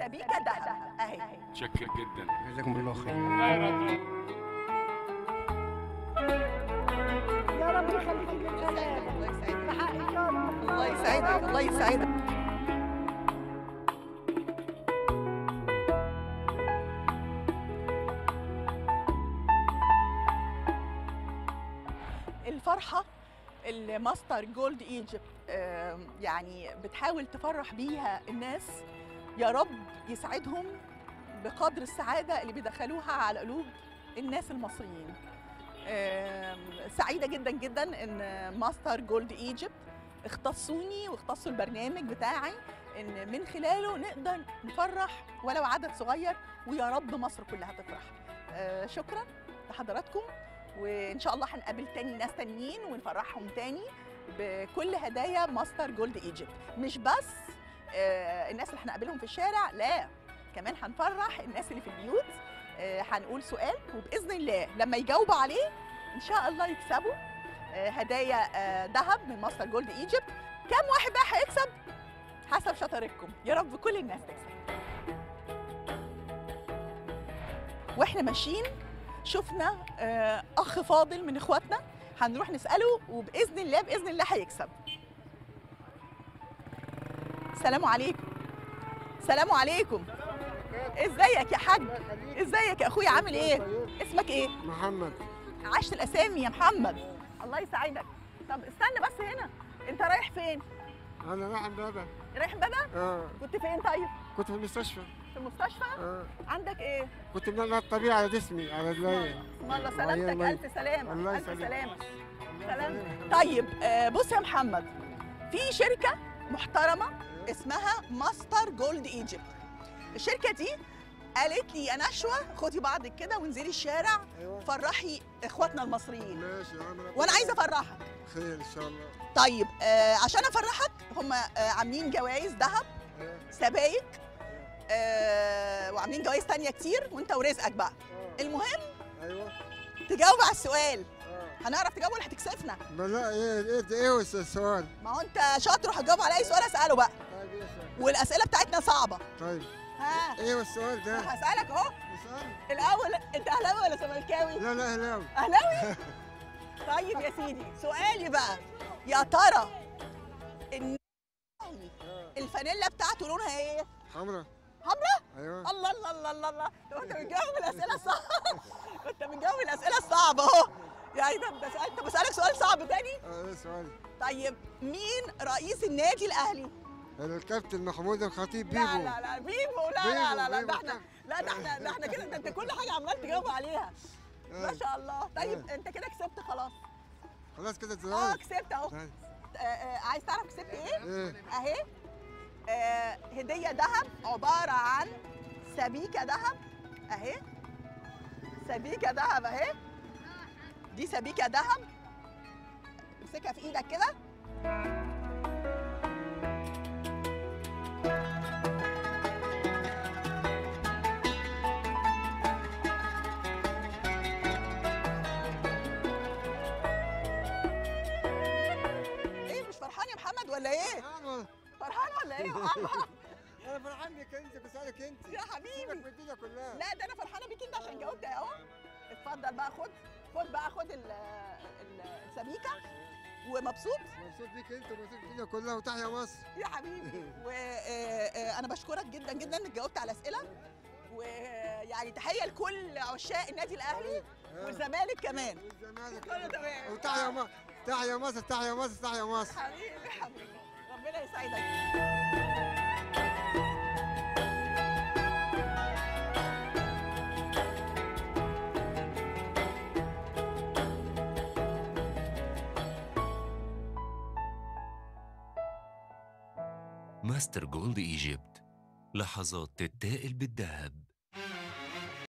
سبيكه ذهب اهي متشكر جدا جزاكم الله خير يا رب يخليك للسلامة الله يسعدك الله يسعدك الفرحة اللي ماستر جولد ايجيبت يعني بتحاول تفرح بيها الناس يا رب يسعدهم بقدر السعادة اللي بيدخلوها على قلوب الناس المصريين آم، سعيدة جدا جدا ان ماستر جولد ايجيبت اختصوني واختصوا البرنامج بتاعي ان من خلاله نقدر نفرح ولو عدد صغير ويا رب مصر كلها تفرح آه، شكرا لحضراتكم وان شاء الله هنقابل تاني ناس تانيين ونفرحهم تاني بكل هدايا ماستر جولد ايجيبت مش بس آه، الناس اللي هنقابلهم في الشارع لا كمان هنفرح الناس اللي في البيوت آه، هنقول سؤال وباذن الله لما يجاوبوا عليه ان شاء الله يكسبوا آه، هدايا آه، ذهب من ماستر جولد ايجيبت كم واحد بقى هيكسب حسب شطارتكم يا رب كل الناس تكسب واحنا ماشيين شفنا آه، اخ فاضل من اخواتنا هنروح نساله وباذن الله باذن الله هيكسب السلام عليكم السلام عليكم ازيك يا حاج ازيك يا اخويا عامل ايه اسمك ايه محمد عشت الاسامي يا محمد الله يساعدك طب استنى بس هنا انت رايح فين انا رايح امبابه رايح امبابه اه كنت فين طيب كنت في المستشفى في المستشفى اه عندك ايه كنت منقع الطبيعه على جسمي على رجلي اسم الله سلامتك الف سلامه الله الف يسلمك. سلامه سلام طيب آه، بص يا محمد في شركه محترمه اسمها ماستر جولد ايجيبت الشركه دي قالت لي يا نشوى خدي بعضك كده وانزلي الشارع ايوه فرحي اخواتنا المصريين ماشي يا عم ربنا وانا عايزه افرحك خير ان شاء الله طيب آه عشان افرحك هم آه عاملين جوائز ذهب ايوه سبايك آه وعاملين جوائز تانية كتير وانت ورزقك بقى آه. المهم ايوه تجاوب على السؤال اه هنعرف تجاوب ولا هتكسفنا ما لا ايه ايه ايه هو السؤال ما هو انت شاطر وهتجاوب على اي سؤال اساله بقى طيب ايه السؤال والاسئله بتاعتنا صعبه طيب ها ايه هو السؤال ده هسالك اهو السؤال الاول انت اهلاوي ولا زملكاوي لا لا اهلاوي اهلاوي طيب يا سيدي سؤالي بقى يا ترى الن- اه الفانيلا بتاعته لونها ايه حمرا حمرا ايوه الله الله الله الله الله طب انت بتجاوب الاسئله الصعبه انت بتجاوب الاسئله الصعبه اهو يعني ده ده سؤال طب اسالك سؤال صعب تاني اه ايه سؤال طيب مين رئيس النادي الاهلي الكابتن محمود الخطيب لا بيبو لا لا بيبو لا لا لا لا بيبو، ده احنا لا ده احنا ده احنا كده ده انت كل حاجه عمال تجاوب عليها ما آه. شاء الله طيب انت كده كسبت خلاص خلاص كده اه السؤال كسبت اهو طيب. آه، آه، عايز تعرف كسبت ايه ايه اهي آه، هديه ذهب عباره عن سبيكه ذهب اهي سبيكه ذهب اهي دي سبيكه ذهب امسكها في ايدك كده ايه مش فرحان يا محمد ولا ايه انا فرحان ولا ايه يا محمد انا فرحان بك انت بسالك انت يا حبيبي سيبك من الدنيا كلها لا ده انا فرحانه بيك انت عشان جاوبت اهو اتفضل بقى خد خد بقى خد ال- ال- السبيكه ومبسوط مبسوط بيك انت ومبسوط بالدنيا كلها وتحيا مصر يا حبيبي وانا بشكرك جدا جدا انك جاوبت على اسئله ويعني تحيه لكل عشاق النادي الاهلي آه. والزمالك كمان والزمالك كله تمام وتحيا مصر تحيا مصر تحيا مصر تحيا مصر حبيبي حبيبي ربنا يسعدك ماستر جولد ايجيبت لحظات تتائل بالذهب